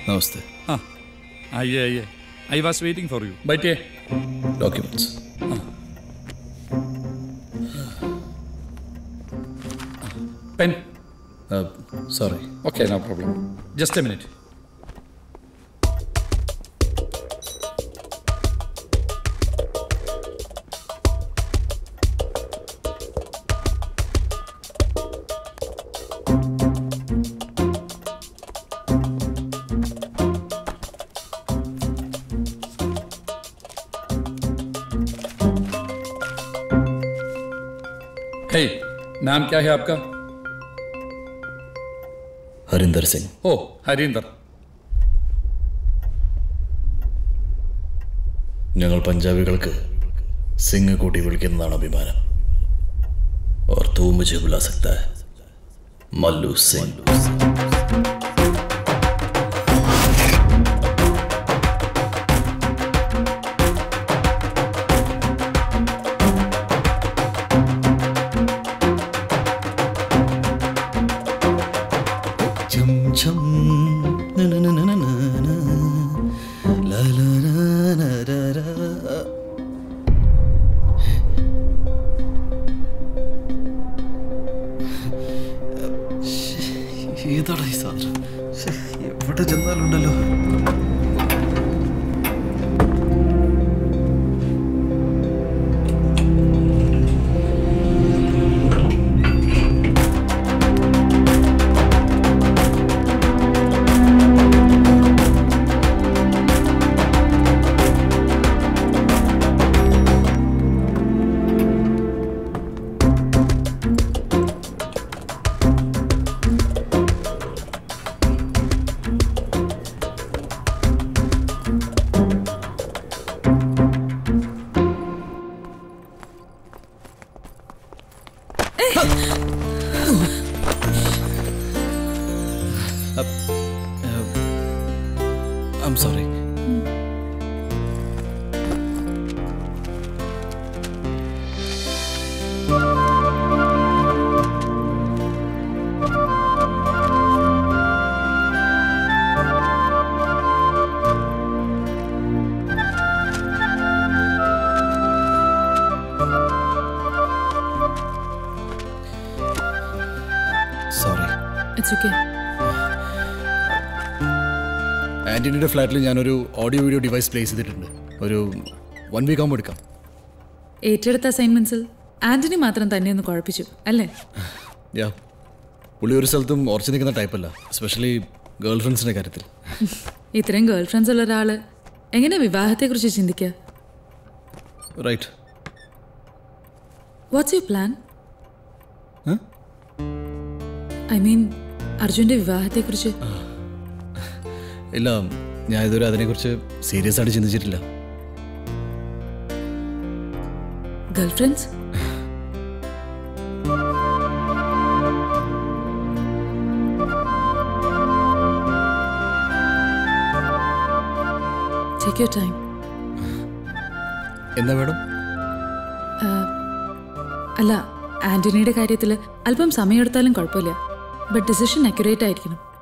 നമസ്തേ ആ ആയിയെ ആയിയെ I was waiting for you ബൈറ്റേ documents pen sorry okay no problem just a minute हे नाम क्या है आपका ഹരിന്ദർ സിംഗ് ഓ ഹരീന്ദർ ഞങ്ങൾ പഞ്ചാബികൾക്ക് സിംഗ് കൂട്ടി വിളിക്കുന്നതാണ് അഭിമാനം और तू मुझे बुला सकता है Mallu Singh Chum chum na na na na na na la la la la la la ഏതാടാ ഈ സാധനം ശ്ശെ, എവിടെ ചെന്നാലുണ്ടല്ലോ I'm sorry sorry it's okay ആന്റണിയുടെ ഫ്ലാറ്റിൽ ഞാനൊരു ഓഡിയോ വീഡിയോ ഡിവൈസ് പ്ലേസ് ചെയ്തിട്ടുണ്ട് ഒരു വൺ വീക്ക് ആകുമ്പോൾ എടുക്കാം ഏറ്റെടുത്ത അസൈൻമെന്റ്സിൽ ആന്റണി മാത്രം തന്നെ ഒന്ന് കുഴപ്പിച്ചു അല്ലേ യാ പുള്ളി ഒരു സ്ഥലത്തും ഉറച്ചു നിൽക്കുന്ന ടൈപ്പല്ല എസ്പെഷ്യലി ഗേൾ ഫ്രണ്ട്സിൻ്റെ കാര്യത്തിൽ ഇത്രയും ഗേൾ ഫ്രണ്ട്സ് ഉള്ള ഒരാള് എങ്ങനെ വിവാഹത്തെക്കുറിച്ച് ചിന്തിക്കുക right what's you plan I mean അർജുന്റെ വിവാഹത്തെക്കുറിച്ച് ഇല്ല ഞാൻ ഇതുവരെ അതിനെക്കുറിച്ച് സീരിയസ് ആയിട്ട് ചിന്തിച്ചിട്ടില്ല girl friends take your time എന്താ മേഡം അല്ല ആന്റണിയുടെ കാര്യത്തിൽ അല്പം സമയമെടുത്താലും കുഴപ്പമില്ല ബട്ട് ഡിസിഷൻ അക്യുറേറ്റ് ആയിരിക്കണം